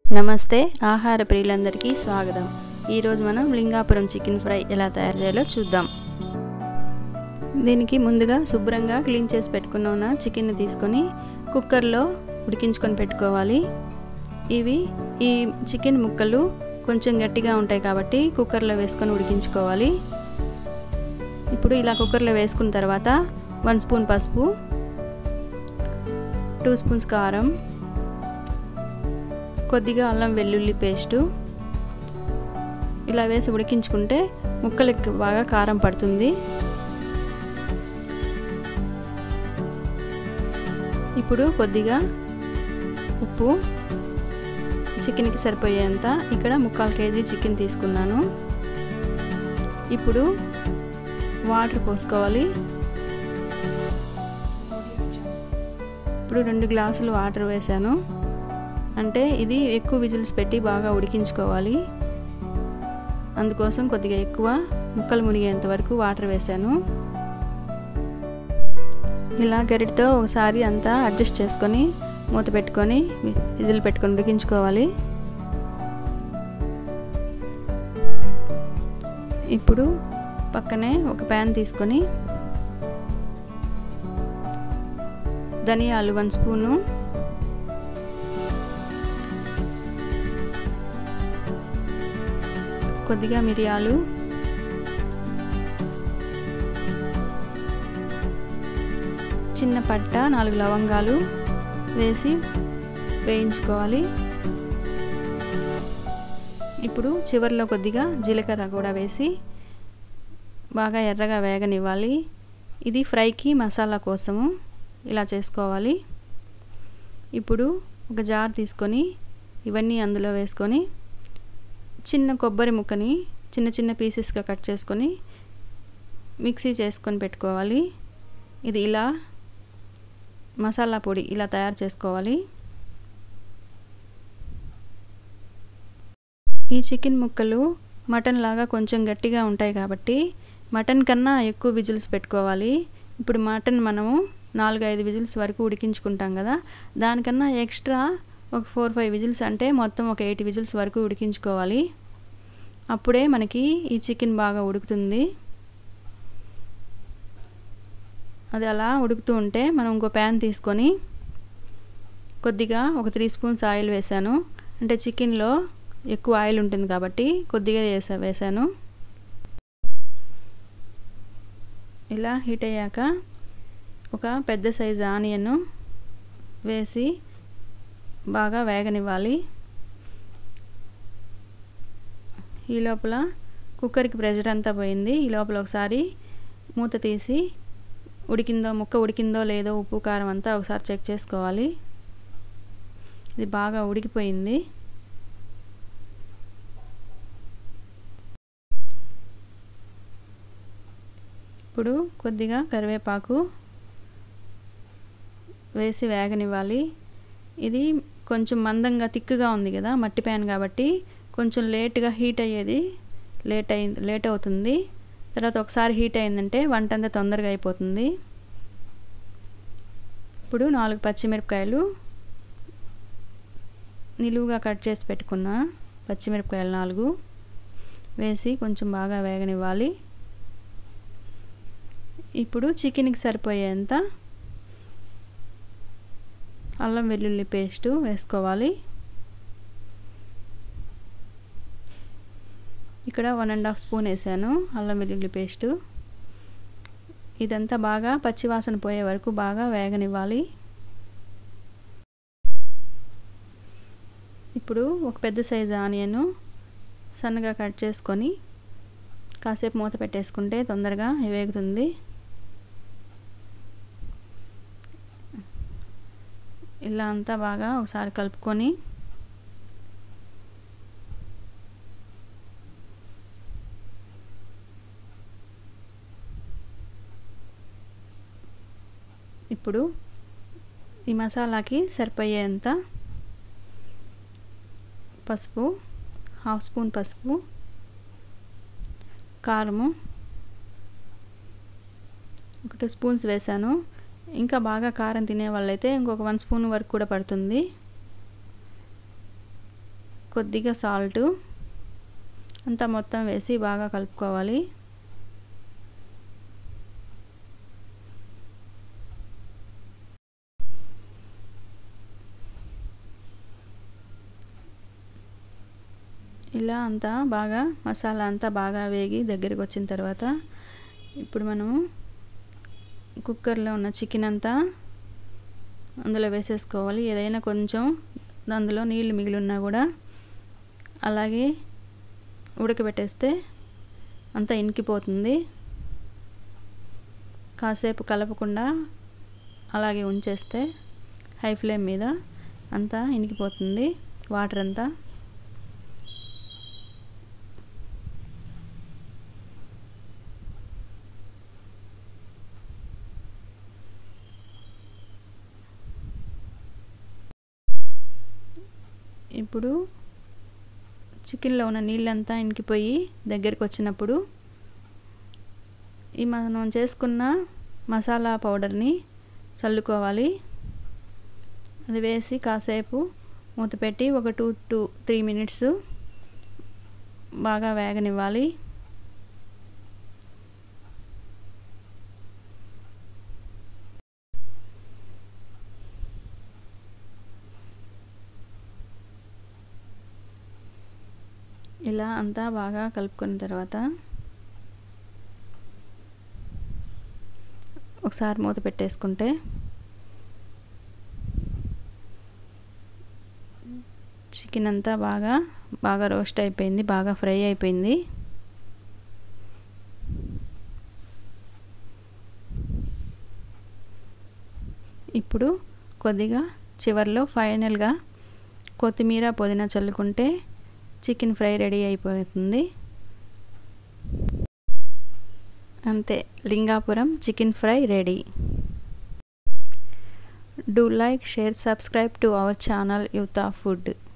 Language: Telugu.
నమస్తే ఆహార ప్రియులందరికీ స్వాగతం ఈరోజు మనం లింగాపురం చికెన్ ఫ్రై ఎలా తయారు చేయాలో చూద్దాం దీనికి ముందుగా శుభ్రంగా క్లీన్ చేసి పెట్టుకున్న ఉన్న చికెన్ని తీసుకొని కుక్కర్లో ఉడికించుకొని పెట్టుకోవాలి ఇవి ఈ చికెన్ ముక్కలు కొంచెం గట్టిగా ఉంటాయి కాబట్టి కుక్కర్లో వేసుకొని ఉడికించుకోవాలి ఇప్పుడు ఇలా కుక్కర్లో వేసుకున్న తర్వాత వన్ స్పూన్ పసుపు టూ స్పూన్స్ కారం కొద్దిగా అల్లం వెల్లుల్లి పేస్టు ఇలా వేసి ఉడికించుకుంటే ముక్కలకి బాగా కారం పడుతుంది ఇప్పుడు కొద్దిగా ఉప్పు చికెన్కి సరిపోయేంత ఇక్కడ ముక్కాలు కేజీ చికెన్ తీసుకున్నాను ఇప్పుడు వాటర్ పోసుకోవాలి ఇప్పుడు రెండు గ్లాసులు వాటర్ వేసాను అంటే ఇది ఎక్కువ విజిల్స్ పెట్టి బాగా ఉడికించుకోవాలి అందుకోసం కొద్దిగా ఎక్కువ ముక్కలు మునిగేంత వరకు వాటర్ వేసాను ఇలా గరిటతో ఒకసారి అంతా అడ్జస్ట్ చేసుకొని మూత పెట్టుకొని విజిల్ పెట్టుకొని ఉడికించుకోవాలి ఇప్పుడు పక్కనే ఒక ప్యాన్ తీసుకొని ధనియాలు వన్ స్పూను కొద్దిగా మిరియాలు చిన్న పట్ట నాలుగు లవంగాలు వేసి వేయించుకోవాలి ఇప్పుడు చివరిలో కొద్దిగా జీలకర్ర కూడా వేసి బాగా ఎర్రగా వేగనివ్వాలి ఇది ఫ్రైకి మసాలా కోసము ఇలా చేసుకోవాలి ఇప్పుడు ఒక జార్ తీసుకొని ఇవన్నీ అందులో వేసుకొని చిన్న కొబ్బరి ముక్కని చిన్న చిన్న పీసెస్గా కట్ చేసుకొని మిక్సీ చేసుకొని పెట్టుకోవాలి ఇది ఇలా మసాలా పొడి ఇలా తయారు చేసుకోవాలి ఈ చికెన్ ముక్కలు మటన్ లాగా కొంచెం గట్టిగా ఉంటాయి కాబట్టి మటన్ కన్నా ఎక్కువ విజిల్స్ పెట్టుకోవాలి ఇప్పుడు మటన్ మనము నాలుగు ఐదు విజిల్స్ వరకు ఉడికించుకుంటాం కదా దానికన్నా ఎక్స్ట్రా ఒక ఫోర్ ఫైవ్ విజిల్స్ అంటే మొత్తం ఒక ఎయిట్ విజిల్స్ వరకు ఉడికించుకోవాలి అప్పుడే మనకి ఈ చికెన్ బాగా ఉడుకుతుంది అది అలా ఉడుకుతూ ఉంటే మనం ఇంకో ప్యాన్ తీసుకొని కొద్దిగా ఒక త్రీ స్పూన్స్ ఆయిల్ వేసాను అంటే చికెన్లో ఎక్కువ ఆయిల్ ఉంటుంది కాబట్టి కొద్దిగా వేసా వేసాను ఇలా హీట్ అయ్యాక ఒక పెద్ద సైజు ఆనియన్ వేసి బాగా వేగనివ్వాలి ఈ లోపల కుక్కర్కి ప్రెషర్ అంతా పోయింది ఈ లోపల ఒకసారి మూత తీసి ఉడికిందో ముక్క ఉడికిందో లేదో ఉప్పు కారం అంతా ఒకసారి చెక్ చేసుకోవాలి ఇది బాగా ఉడికిపోయింది ఇప్పుడు కొద్దిగా కరివేపాకు వేసి వేగనివ్వాలి ఇది కొంచెం మందంగా తిక్కుగా ఉంది కదా మట్టి ప్యాన్ కాబట్టి కొంచెం లేట్గా హీట్ అయ్యేది లేట్ అయింది లేట్ అవుతుంది తర్వాత ఒకసారి హీట్ అయిందంటే వంట అంతా తొందరగా అయిపోతుంది ఇప్పుడు నాలుగు పచ్చిమిరపకాయలు నిలువుగా కట్ చేసి పెట్టుకున్న పచ్చిమిరపకాయలు నాలుగు వేసి కొంచెం బాగా వేగనివ్వాలి ఇప్పుడు చికెన్కి సరిపోయేంత అల్లం వెల్లుల్లి పేస్టు వేసుకోవాలి ఇక్కడ వన్ అండ్ హాఫ్ స్పూన్ వేసాను అల్లం వెల్లుల్లి పేస్టు ఇదంతా బాగా పచ్చివాసన పోయే వరకు బాగా వేగనివ్వాలి ఇప్పుడు ఒక పెద్ద సైజు ఆనియన్ సన్నగా కట్ చేసుకొని కాసేపు మూత పెట్టేసుకుంటే తొందరగా వేగుతుంది ఇలా అంతా బాగా ఒకసారి కలుపుకొని ఇప్పుడు ఈ మసాలాకి సరిపోయేంత పసుపు హాఫ్ స్పూన్ పసుపు కారము ఒక టూ స్పూన్స్ వేసాను ఇంకా బాగా కారం తినే వాళ్ళైతే ఇంకొక వన్ స్పూన్ వరకు కూడా పడుతుంది కొద్దిగా సాల్టు అంతా మొత్తం వేసి బాగా కలుపుకోవాలి ఇలా అంతా బాగా మసాలా అంతా బాగా వేగి దగ్గరికి వచ్చిన తర్వాత ఇప్పుడు మనము కుక్కర్లో ఉన్న చికెన్ అంతా అందులో వేసేసుకోవాలి ఏదైనా కొంచెం అందులో నీళ్ళు మిగిలి ఉన్నా కూడా అలాగే ఉడకబెట్టేస్తే అంతా ఇనికిపోతుంది కాసేపు కలపకుండా అలాగే ఉంచేస్తే హై ఫ్లేమ్ మీద అంతా ఇనికిపోతుంది వాటర్ అంతా ఇప్పుడు చికెన్లో ఉన్న నీళ్ళంతా ఇంకిపోయి దగ్గరికి వచ్చినప్పుడు ఈ మనం చేసుకున్న మసాలా పౌడర్ని చల్లుకోవాలి అది వేసి కాసేపు మూత పెట్టి ఒక టూ టూ త్రీ మినిట్స్ బాగా వేగనివ్వాలి ఇలా అంతా బాగా కలుపుకున్న తర్వాత ఒకసారి మూత పెట్టేసుకుంటే చికెన్ అంతా బాగా బాగా రోస్ట్ అయిపోయింది బాగా ఫ్రై అయిపోయింది ఇప్పుడు కొద్దిగా చివరిలో ఫైనల్గా కొత్తిమీర పుదీనా చల్లుకుంటే చికెన్ ఫ్రై రెడీ అయిపోతుంది అంతే Lingapuram chicken fry ready do like share subscribe to our channel youth of food